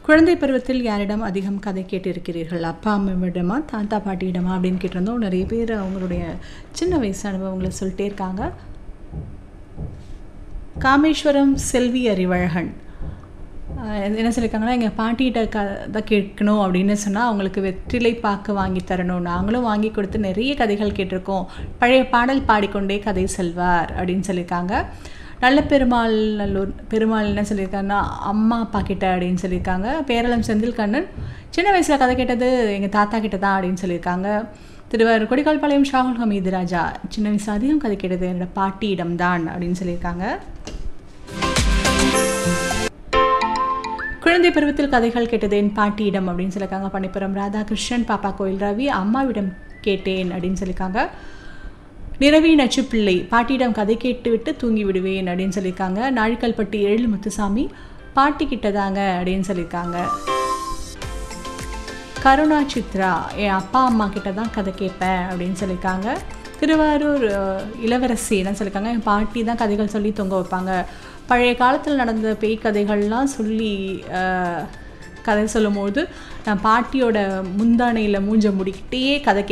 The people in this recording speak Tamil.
குழந்தை பருவத்தில் யாரிடம் அதிகம் கதை கேட்டிருக்கிறீர்கள் அப்பா அம்மாவிடமா தாத்தா பாட்டியிடமா அப்படின்னு கேட்டிருந்தோம் நிறைய பேர் அவங்களுடைய சின்ன வயசு அனுபவங்களை சொல்லிட்டே இருக்காங்க காமேஸ்வரம் செல்வி அறிவழகன் ஆஹ் என்ன சொல்லியிருக்காங்கன்னா எங்கள் பாட்டிகிட்ட கதை கேட்கணும் அப்படின்னு சொன்னால் அவங்களுக்கு வெற்றிலை பாக்கு வாங்கி தரணும் நாங்களும் வாங்கி கொடுத்து நிறைய கதைகள் கேட்டிருக்கோம் பழைய பாடல் பாடிக்கொண்டே கதை செல்வார் அப்படின்னு சொல்லியிருக்காங்க நல்ல பெருமாள் நல்லூர் பெருமாள் என்ன சொல்லியிருக்காங்கன்னா அம்மா அப்பா கிட்ட அப்படின்னு சொல்லியிருக்காங்க பேரளம் செந்தில் கண்ணன் சின்ன வயசில் கதை கேட்டது எங்கள் தாத்தா கிட்ட தான் அப்படின்னு சொல்லியிருக்காங்க திருவாரூர் கொடிக்கால்பாளையம் ஷாகுல் ஹமீது ராஜா சின்ன வயசு அதிகம் கதை கேட்டது என்னோட பாட்டியிடம் தான் அப்படின்னு சொல்லியிருக்காங்க குழந்தை பருவத்தில் கதைகள் கேட்டது என் பாட்டியிடம் அப்படின்னு சொல்லியிருக்காங்க பணிப்புறம் ராதாகிருஷ்ணன் பாப்பா கோயில் ரவி அம்மாவிடம் கேட்டேன் அப்படின்னு சொல்லியிருக்காங்க நிறவி நச்சுப்பிள்ளை பாட்டியிடம் கதை கேட்டு விட்டு தூங்கி விடுவேன் அப்படின்னு சொல்லியிருக்காங்க நாழிக்கல்பட்டி எழில் முத்துசாமி பாட்டி கிட்டதாங்க அப்படின்னு சொல்லியிருக்காங்க கருணா சித்ரா என் அப்பா அம்மா கிட்ட தான் கதை கேட்பேன் அப்படின்னு சொல்லியிருக்காங்க திருவாரூர் அஹ், இளவரசி என்ன சொல்லியிருக்காங்க என் பாட்டி தான் கதைகள் சொல்லி தொங்க வைப்பாங்க பழைய காலத்தில் நடந்த பேய் கதைகள்லாம் சொல்லி அஹ், கதை சொல்லும்போது நான் பாட்டியோட முந்தானையில் மூஞ்ச முடிக்கிட்டே கதை